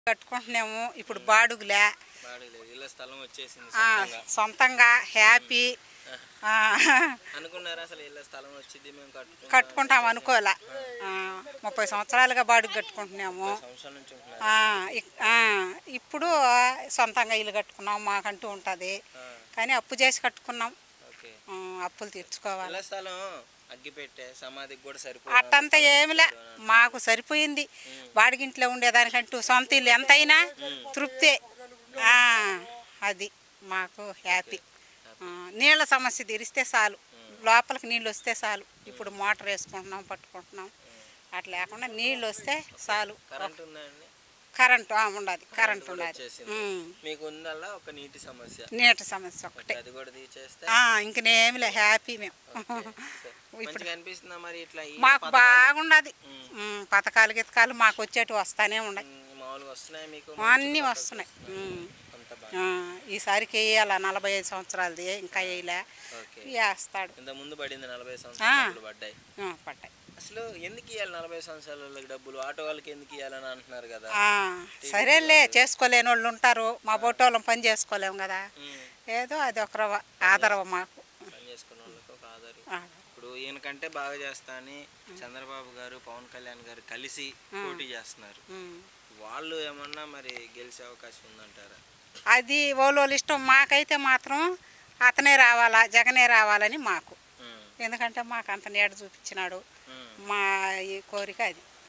కట్టుకుంటున్నాము ఇప్పుడు బాడుగులే బాడలేదు ఇళ్ళ స్థలం వచ్చేసింది ఆ, సొంతంగా సొంతంగా హ్యాపీ ఆ, అనుకున్నారా అసలు ఇళ్ళ స్థలం వచ్చింది మేము కట్టుకుంటాం కట్టుకుంటాం అనుకోలే ఆ, ముప్పై సంవత్సరాలుగా బాడుగు కట్టుకుంటున్నాము సంవత్సరాల నుంచి ఉంటున్నారు ఆ, ఇక్- ఆ, ఇప్పుడు సొంతంగా ఇల్లు కట్టుకున్నాం మాకంటూ ఉంటుంది ఆ, కానీ అప్పు చేసి కట్టుకున్నాం ఓకే ఆ, అప్పులు తీర్చుకోవాలి ఇళ్ళ స్థలం అగ్గి పెట్టే సమాధికి కూడా సరిపోదు అట్టంతా ఏమిలే మాకు సరిపోయింది బాడిగింట్లో ఉండేదానికంటూ సొంత ఇల్లు ఎంతైనా తృప్తే ఆ, అది మాకు హ్యాపీ ఆ, నీళ్ళ సమస్య తీరిస్తే చాలు లోపలికి నీళ్ళు వస్తే చాలు ఇప్పుడు మోటార్ వేసుకుంటున్నాం పట్టుకుంటున్నాం అట్లా లేకుండా నీళ్ళు వస్తే చాలు కరెంట్ ఉందండి కరెంటు ఆ, ఉండదు కరెంటు ఉండదు వచ్చేసింది ఉమ్. మీకు ఉందల్లా ఒక నీటి సమస్య నీటి సమస్య ఒకటే అది కూడా తీసేస్తే ఆ, ఇంకనేమిలే హ్యాపీ మేము మంచిగా అనిపిస్తుందా మరి ఇట్లా ఈ మాకు పథకాలు, బాగుండదు ఉమ్, ఉమ్, పథకాలు గితకాలు మాకు వచ్చేటివి వస్తానే ఉన్నాయి ఉమ్, మామూలుగా వస్తున్నాయి మీకు అన్నీ వస్తున్నాయి ఉమ్. అంత బాగా ఆ, ఈసారికి వేయాల నలభై ఐదు సంవత్సరాలది ఇంకా వేయలే ఓకే వేస్తాడు ఇంత ముందు పడింది నలభై సంవత్సరాలు డబ్బులు పడ్డాయి ఆ, పట్టాయి అసలు ఎందుకు ఇవ్వాలి నలభై సంవత్సరాల వాళ్ళకి డబ్బులు ఆటో వాళ్ళకి ఎందుకు ఇవ్వాలని అంటున్నారు కదా ఆ, సరేలే చేసుకోలేని వాళ్ళు ఉంటారు మా బొట్టోళ్ళం పని చేసుకోలేము కదా ఉమ్, ఏదో అది ఒక రవ్వ ఆదరవ మాకు పని చేసుకున్న వాళ్ళకి ఒక ఆధారం ఆ, ఇప్పుడు ఈయనకంటే బాగా చేస్తా అని చంద్రబాబు గారు పవన్ కళ్యాణ్ గారు కలిసి పోటీ చేస్తున్నారు ఉమ్. వాళ్ళు ఏమన్నా మరి గెలిచే అవకాశం ఉందంటారా అది వాళ్ళ ఇష్టం మాకైతే మాత్రం అతనే రావాలా జగనే రావాలని మాకు ఉమ్, ఎందుకంటే మాకు అంత నీడ చూపించినాడు ఉమ్, మా ఈ కోరిక అది